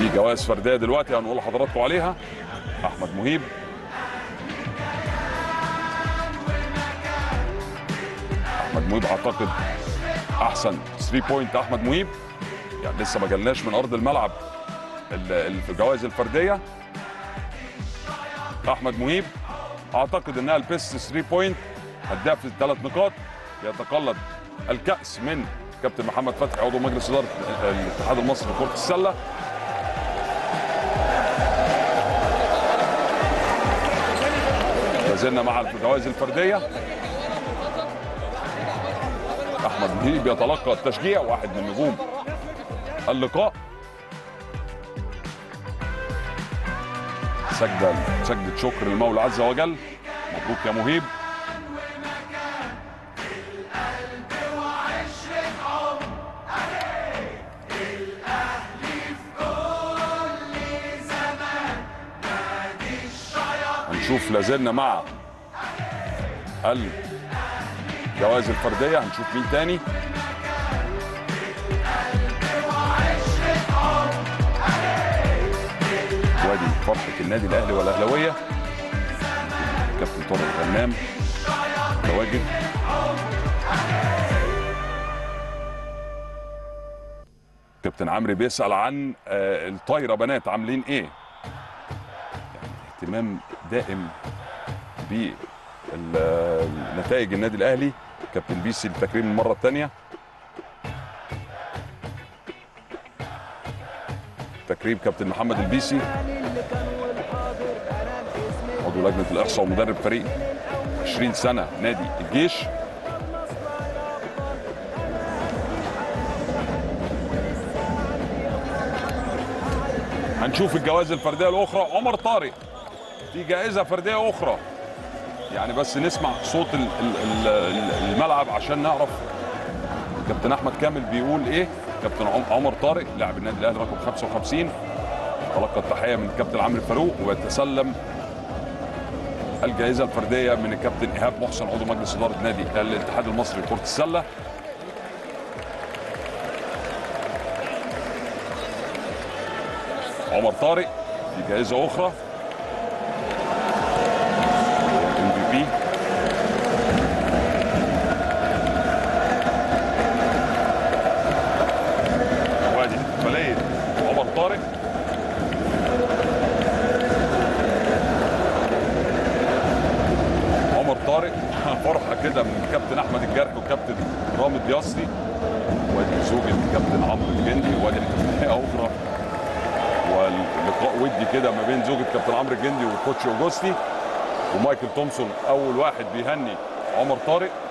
في جوائز فرديه دلوقتي هنقول لحضراتكم عليها احمد مهيب احمد مهيب اعتقد احسن 3 بوينت احمد مهيب يعني لسه ما جالناش من ارض الملعب ال- ال- في الجوائز الفرديه احمد مهيب اعتقد انها البيست 3 بوينت هداف الثلاث نقاط يتقلد الكاس من كابتن محمد فتحي عضو مجلس اداره الاتحاد المصري لكره السله لازلنا مع الجوائز الفرديه احمد مهيب يتلقى التشجيع واحد من نجوم اللقاء سجدة سجدة شكر للمولى عز وجل مبروك يا مهيب هنشوف لازلنا مع الجوائز الفردية هنشوف مين تاني وادي فرحة النادي الأهلي والأهلاوية كابتن طارق الغنام متواجد كابتن عمرو بيسأل عن آه، الطايرة بنات عاملين ايه يعني اهتمام دائم بنتائج النادي الأهلي كابتن بيسي التكريم المرة الثانية تكريم كابتن محمد البيسي عضو لجنه الاحصاء ومدرب فريق 20 سنه نادي الجيش هنشوف الجوائز الفرديه الاخرى عمر طارق في جائزه فرديه اخرى يعني بس نسمع صوت ال- ال- ال- الملعب عشان نعرف كابتن احمد كامل بيقول ايه كابتن عم- عمر طارق لاعب النادي الاهلي رقم 55 تلقى التحيه من الكابتن عمرو فاروق ويتسلم الجائزه الفرديه من الكابتن ايهاب محسن عضو مجلس اداره نادي الاتحاد المصري لكره السله عمر طارق في جائزه اخرى ام في بي وادي احتفاليه عمر طارق عمر طارق فرحه كده من الكابتن احمد الجرح والكابتن رامي دياسي وادي زوجة الكابتن عمرو الجندي وادي احتفاليه اخرى واللقاء ودي كده ما بين زوجة كابتن عمرو الجندي والكوتش اوجوستي ومايكل تومسون اول واحد بيهني عمر طارق